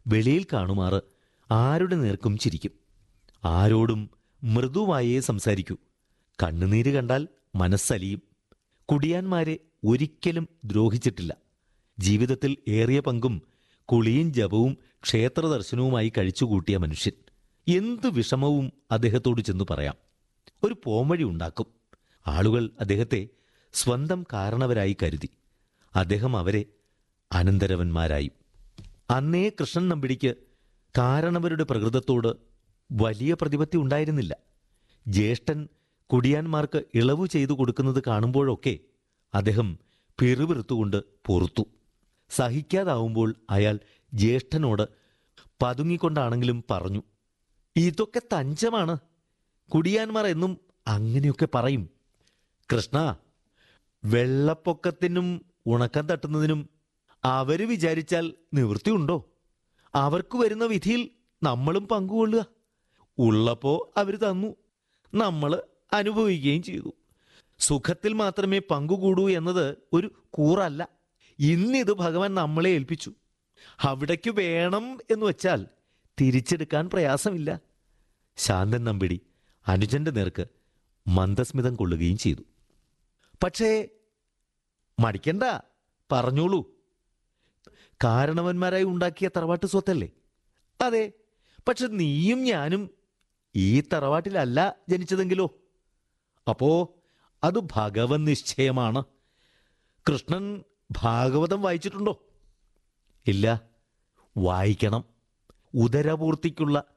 വെളിയിൽ കാണുമാറ് ആരുടെ നേർക്കും ചിരിക്കും ആരോടും മൃദുവായേ സംസാരിക്കൂ കണ്ണുനീര് കണ്ടാൽ മനസ്സലിയും കുടിയാന്മാരെ ഒരിക്കലും ദ്രോഹിച്ചിട്ടില്ല ജീവിതത്തിൽ ഏറിയ പങ്കും കുളിയും ജപവും ക്ഷേത്രദർശനവുമായി കഴിച്ചുകൂട്ടിയ മനുഷ്യൻ എന്ത് വിഷമവും അദ്ദേഹത്തോട് ചെന്നു പറയാം ഒരു പോംവഴി ഉണ്ടാക്കും ആളുകൾ അദ്ദേഹത്തെ സ്വന്തം കാരണവരായി കരുതി അദ്ദേഹം അവരെ അനന്തരവന്മാരായി അന്നേ കൃഷ്ണൻ നമ്പിടിക്ക് കാരണവരുടെ പ്രകൃതത്തോട് വലിയ പ്രതിപത്തി ഉണ്ടായിരുന്നില്ല ജ്യേഷ്ഠൻ കുടിയാന്മാർക്ക് ഇളവ് ചെയ്തു കൊടുക്കുന്നത് കാണുമ്പോഴൊക്കെ അദ്ദേഹം പിറുപിറുത്തുകൊണ്ട് പൊറുത്തു സഹിക്കാതാവുമ്പോൾ അയാൾ ജ്യേഷ്ഠനോട് പതുങ്ങിക്കൊണ്ടാണെങ്കിലും പറഞ്ഞു ഇതൊക്കെ തഞ്ചമാണ് കുടിയാന്മാർ എന്നും അങ്ങനെയൊക്കെ പറയും കൃഷ്ണ വെള്ളപ്പൊക്കത്തിനും ഉണക്കം തട്ടുന്നതിനും അവര് വിചാരിച്ചാൽ നിവൃത്തിയുണ്ടോ അവർക്ക് വരുന്ന വിധിയിൽ നമ്മളും പങ്കുകൊള്ളുക ഉള്ളപ്പോ അവര് തന്നു നമ്മൾ അനുഭവിക്കുകയും ചെയ്തു സുഖത്തിൽ മാത്രമേ പങ്കുകൂടൂ എന്നത് ഒരു കൂറല്ല ഇന്നിത് ഭഗവാൻ നമ്മളെ ഏൽപ്പിച്ചു അവിടേക്ക് വേണം എന്ന് വെച്ചാൽ തിരിച്ചെടുക്കാൻ പ്രയാസമില്ല ശാന്തൻ നമ്പിടി അനുജന്റെ നേർക്ക് മന്ദസ്മിതം കൊള്ളുകയും ചെയ്തു പക്ഷേ മടിക്കണ്ട പറഞ്ഞോളൂ കാരണവന്മാരായി ഉണ്ടാക്കിയ തറവാട്ട് സ്വത്തല്ലേ അതെ പക്ഷെ നീയും ഞാനും ഈ തറവാട്ടിലല്ല ജനിച്ചതെങ്കിലോ അപ്പോ അത് ഭഗവത് നിശ്ചയമാണ് കൃഷ്ണൻ ഭാഗവതം വായിച്ചിട്ടുണ്ടോ ഇല്ല വായിക്കണം ഉദരപൂർത്തിക്കുള്ള